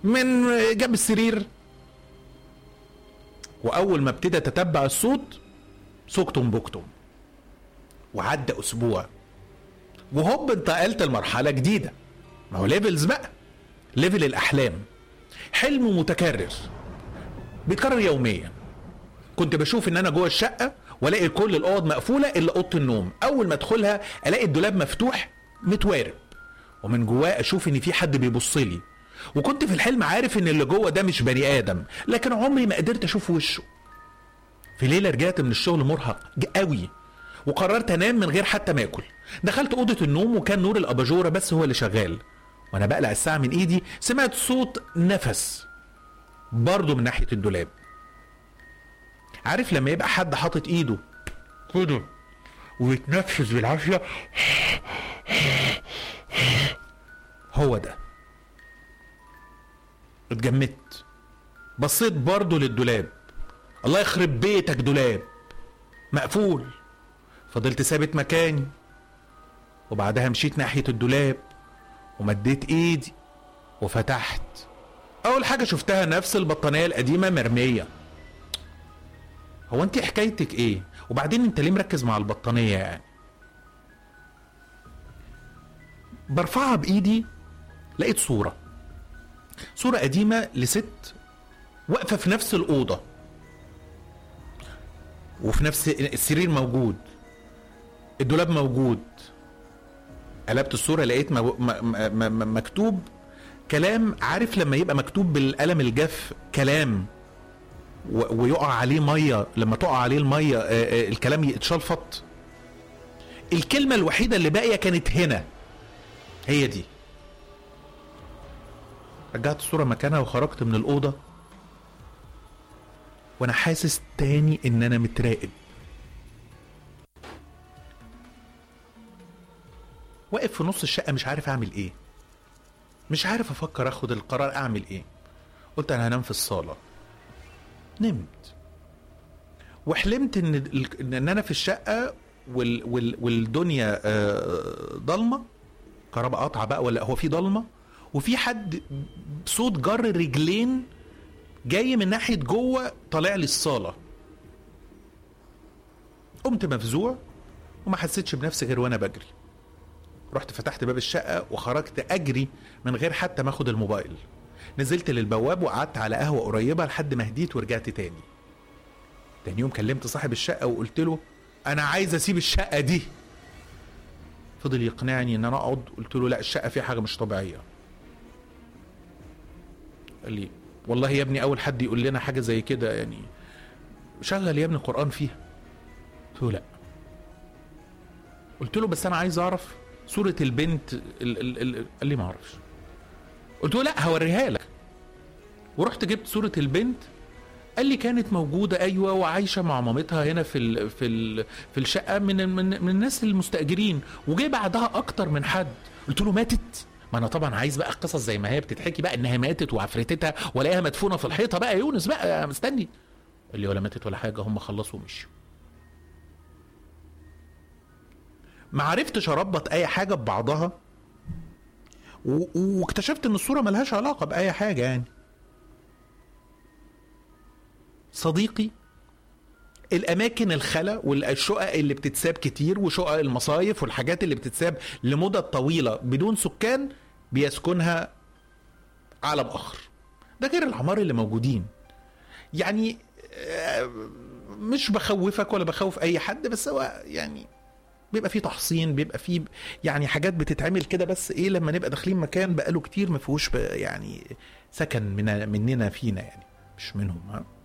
من جنب السرير واول ما ابتدى اتتبع الصوت سكتم بكتم وعدى اسبوع وهوب انتقلت لمرحله جديده ما هو ليفلز بقى ليفل الاحلام حلم متكرر بيتكرر يوميا كنت بشوف ان انا جوه الشقه والاقي كل الاوض مقفوله الا اوضه النوم اول ما ادخلها الاقي الدولاب مفتوح متوارب ومن جواه اشوف ان في حد بيبص لي وكنت في الحلم عارف ان اللي جوه ده مش بني ادم لكن عمري ما قدرت اشوف وشه في ليله رجعت من الشغل مرهق قوي وقررت انام من غير حتى ما اكل دخلت اوضه النوم وكان نور الاباجوره بس هو اللي شغال وانا بقلع الساعه من ايدي سمعت صوت نفس برضه من ناحيه الدولاب عارف لما يبقى حد حاطط ايده كده ويتنفس بالعافيه هو ده اتجمدت بصيت برضه للدولاب الله يخرب بيتك دولاب مقفول فضلت ثابت مكاني وبعدها مشيت ناحية الدولاب ومديت ايدي وفتحت اول حاجة شفتها نفس البطانية القديمة مرمية هو انت حكايتك ايه وبعدين انت ليه مركز مع البطانية يعني برفعها بايدي لقيت صورة صورة قديمة لست واقفة في نفس الأوضة وفي نفس السرير موجود الدولاب موجود قلبت الصورة لقيت م... م... م... مكتوب كلام عارف لما يبقى مكتوب بالقلم الجاف كلام و... ويقع عليه مية لما تقع عليه المية آ... آ... الكلام يتشلفط الكلمة الوحيدة اللي باقية كانت هنا هي دي رجعت الصورة مكانها وخرجت من الأوضة وأنا حاسس تاني إن أنا متراقب واقف في نص الشقة مش عارف أعمل إيه مش عارف أفكر أخد القرار أعمل إيه قلت أنا هنام في الصالة نمت وحلمت إن إن أنا في الشقة وال وال والدنيا آه، ضلمة كهرباء قطعة بقى ولا هو في ضلمة وفي حد صوت جر رجلين جاي من ناحيه جوه طالع لي الصاله قمت مفزوع وما حسيتش بنفسي غير وانا بجري رحت فتحت باب الشقه وخرجت اجري من غير حتى ما اخد الموبايل نزلت للبواب وقعدت على قهوه قريبه لحد ما هديت ورجعت تاني تاني يوم كلمت صاحب الشقه وقلت له انا عايز اسيب الشقه دي فضل يقنعني ان انا اقعد قلت له لا الشقه فيها حاجه مش طبيعيه قال لي والله يا ابني اول حد يقول لنا حاجه زي كده يعني شغل يا ابني قران فيها قلت له لا قلت له بس انا عايز اعرف صوره البنت ال ال ال قال لي ما اعرفش قلت له لا هوريها لك ورحت جبت صوره البنت قال لي كانت موجوده ايوه وعايشه مع مامتها هنا في ال في ال في الشقه من من, من الناس المستاجرين وجه بعدها اكتر من حد قلت له ماتت ما انا طبعا عايز بقى القصص زي ما هي بتتحكي بقى انها ماتت وعفرتتها ولاقيها مدفونه في الحيطه بقى يا يونس بقى مستني قال لي ولا ماتت ولا حاجه هم خلصوا ومشوا ما عرفتش اربط اي حاجه ببعضها و- واكتشفت ان الصوره ملهاش علاقه باي حاجه يعني صديقي الاماكن الخلا والشقق اللي بتتساب كتير وشقق المصايف والحاجات اللي بتتساب لمدة طويلة بدون سكان بيسكنها عالم اخر ده غير العمار اللي موجودين يعني آه، مش بخوفك ولا بخوف اي حد بس هو يعني بيبقى فيه تحصين بيبقى فيه يعني حاجات بتتعمل كده بس ايه لما نبقى داخلين مكان بقاله كتير ما فيهوش ب- يعني سكن من مننا فينا يعني مش منهم ها